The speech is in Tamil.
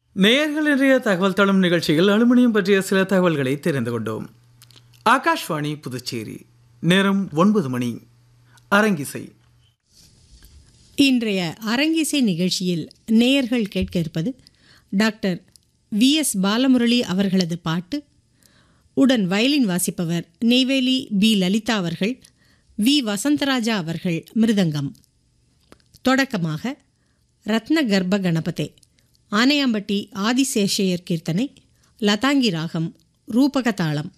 நேயர்கள் இன்றைய தகவல் தளம் நிகழ்ச்சியில் அலுமினியம் பற்றிய சில தகவல்களை தெரிந்து கொண்டோம் ஆகாஷ்வாணி புதுச்சேரி நேரம் ஒன்பது மணி அரங்கிசை இன்றைய அரங்கிசை நிகழ்ச்சியில் நேயர்கள் கேட்க இருப்பது டாக்டர் வி எஸ் பாலமுரளி அவர்களது பாட்டு உடன் வயலின் வாசிப்பவர் நெய்வேலி பி லலிதா அவர்கள் வி வசந்தராஜா அவர்கள் மிருதங்கம் தொடக்கமாக ரத்ன கர்ப்ப கணபதே ஆனையாம்பட்டி ஆதிசேஷையர் கீர்த்தனை லதாங்கி ராகம் ரூபக தாளம்